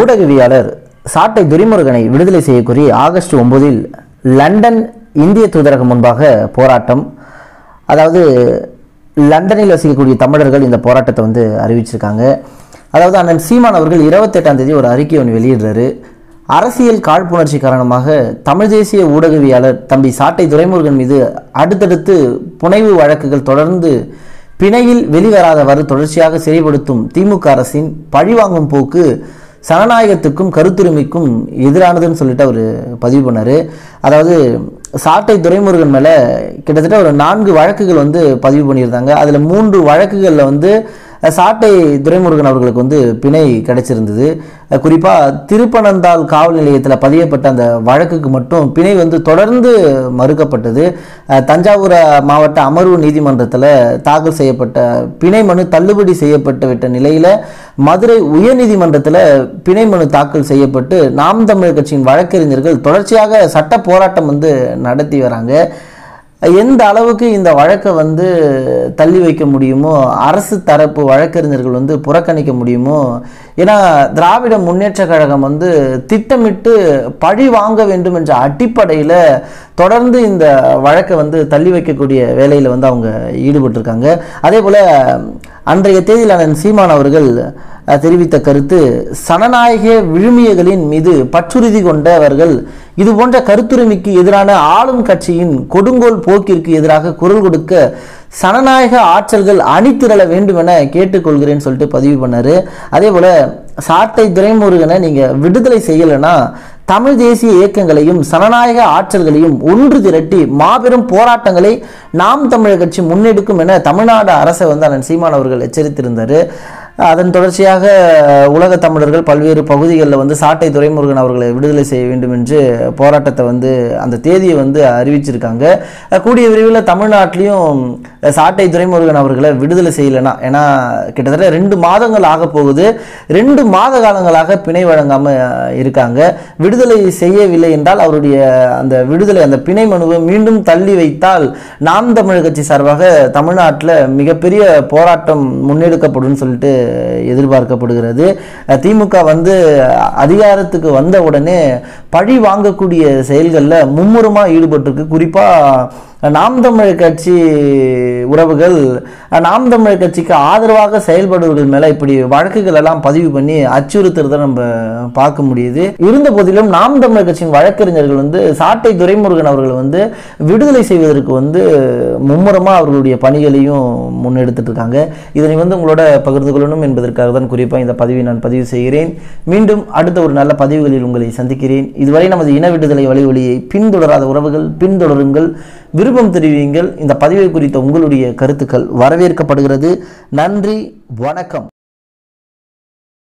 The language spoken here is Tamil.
ஊடகவியாளர் சாட்டை துரைமுருகனை விடுதலை செய்யக்கோரி ஆகஸ்ட் ஒன்பதில் லண்டன் இந்திய தூதரகம் முன்பாக போராட்டம் அதாவது லண்டனில் வசிக்கக்கூடிய தமிழர்கள் இந்த போராட்டத்தை வந்து அறிவிச்சிருக்காங்க அதாவது அண்ணன் சீமான் அவர்கள் இருபத்தெட்டாம் தேதி ஒரு அறிக்கை ஒன்று வெளியிடுறாரு அரசியல் காழ்ப்புணர்ச்சி காரணமாக தமிழ் தேசிய ஊடகவியாளர் தம்பி சாட்டை துரைமுருகன் மீது அடுத்தடுத்து புனைவு வழக்குகள் தொடர்ந்து பிணையில் வெளிவராதவாறு தொடர்ச்சியாக சிறைப்படுத்தும் திமுக அரசின் பழிவாங்கும் போக்கு சனநாயகத்துக்கும் கருத்துரிமைக்கும் எதிரானதுன்னு சொல்லிட்டு அவர் பதிவு பண்ணார் அதாவது சாட்டை துரைமுருகன் மேலே கிட்டத்தட்ட ஒரு நான்கு வழக்குகள் வந்து பதிவு பண்ணியிருந்தாங்க அதில் மூன்று வழக்குகளில் வந்து சாட்டை துரைமுருகன் அவர்களுக்கு வந்து பிணை கிடைச்சிருந்தது குறிப்பாக திருப்பனந்தாள் காவல் நிலையத்தில் பதியப்பட்ட அந்த வழக்குக்கு மட்டும் பிணை வந்து தொடர்ந்து மறுக்கப்பட்டது அஹ், தஞ்சாவூர் மாவட்ட அமர்வு நீதிமன்றத்தில் தாக்கல் செய்யப்பட்ட பிணை மனு தள்ளுபடி செய்யப்பட்டு விட்ட நிலையில் மதுரை உயர்நீதிமன்றத்தில் பிணை மனு தாக்கல் செய்யப்பட்டு நாம் தமிழர் கட்சியின் வழக்கறிஞர்கள் தொடர்ச்சியாக சட்ட போராட்டம் வந்து நடத்தி வராங்க எந்த அளவுக்கு இந்த வழக்கை வந்து தள்ளி வைக்க முடியுமோ அரசு தரப்பு வழக்கறிஞர்கள் வந்து புறக்கணிக்க முடியுமோ ஏன்னா திராவிட முன்னேற்ற கழகம் வந்து திட்டமிட்டு பழி வாங்க வேண்டும் என்ற அடிப்படையில் தொடர்ந்து இந்த வழக்கை வந்து தள்ளி வைக்கக்கூடிய வேலையில் வந்து அவங்க ஈடுபட்டிருக்காங்க அதே போல் அன்றைய தேதியில் அண்ணன் சீமான் அவர்கள் அஹ், தெரிவித்த கருத்து சனநாயக விழுமியங்களின் மீது பற்றுறுதி கொண்டவர்கள் இது போன்ற கருத்துரிமைக்கு எதிரான ஆளும் கட்சியின் கொடுங்கோல் போக்கிற்கு எதிராக குரல் கொடுக்க சனநாயக ஆற்றல்கள் அணிதிரள வேண்டும் என கேட்டுக்கொள்கிறேன்னு சொல்லிட்டு பதிவு பண்ணாரு அதே போல சாட்டை துரைமுருகனை நீங்க விடுதலை செய்யலைன்னா தமிழ் தேசிய இயக்கங்களையும் சனநாயக ஆற்றல்களையும் ஒன்று திரட்டி மாபெரும் போராட்டங்களை நாம் தமிழர் கட்சி முன்னெடுக்கும் என தமிழ்நாடு அரசை வந்து அண்ணன் சீமான் அவர்கள் எச்சரித்திருந்தார் அதன் தொடர்ச்சியாக உலக தமிழர்கள் பல்வேறு பகுதிகளில் வந்து சாட்டை துரைமுருகன் அவர்களை விடுதலை செய்ய வேண்டும் என்று போராட்டத்தை வந்து அந்த தேதியை வந்து அறிவிச்சிருக்காங்க கூடிய விரைவில் தமிழ்நாட்டிலையும் சாட்டை துரைமுருகன் அவர்களை விடுதலை செய்யலைன்னா ஏன்னா கிட்டத்தட்ட ரெண்டு மாதங்கள் ஆக போகுது ரெண்டு மாத காலங்களாக பிணை வழங்காமல் இருக்காங்க விடுதலை செய்யவில்லை என்றால் அவருடைய அந்த விடுதலை அந்த பிணை மனுவை மீண்டும் தள்ளி வைத்தால் நாம் தமிழர் கட்சி சார்பாக தமிழ்நாட்டில் மிகப்பெரிய போராட்டம் முன்னெடுக்கப்படும் சொல்லிட்டு எதிர்பார்க்கப்படுகிறது அஹ் திமுக வந்து அதிகாரத்துக்கு வந்த உடனே பழி வாங்கக்கூடிய செயல்களில் மும்முரமாக ஈடுபட்டிருக்கு குறிப்பாக நாம் தமிழர் கட்சி உறவுகள் நாம் தமிழர் கட்சிக்கு ஆதரவாக செயல்படுவர்கள் மேலே இப்படி வழக்குகள் எல்லாம் பதிவு பண்ணி அச்சுறுத்துறதை நம்ம பார்க்க முடியுது இருந்த போதிலும் நாம் தமிழர் கட்சியின் வழக்கறிஞர்கள் வந்து சாட்டை துரைமுருகன் அவர்கள் வந்து விடுதலை செய்வதற்கு வந்து மும்முரமாக அவர்களுடைய பணிகளையும் முன்னெடுத்துட்டு இருக்காங்க இதனை வந்து உங்களோட பகிர்ந்து கொள்ளணும் என்பதற்காக தான் குறிப்பாக இந்த பதிவை நான் பதிவு செய்கிறேன் மீண்டும் அடுத்த ஒரு நல்ல பதிவுகளில் உங்களை சந்திக்கிறேன் இதுவரை நமது இன விடுதலை வழி ஒளியை பின்தொடராத உறவுகள் பின்தொடருங்கள் விருப்பம் தெரிவியுங்கள் இந்த பதிவை குறித்த உங்களுடைய கருத்துக்கள் வரவேற்கப்படுகிறது நன்றி வணக்கம்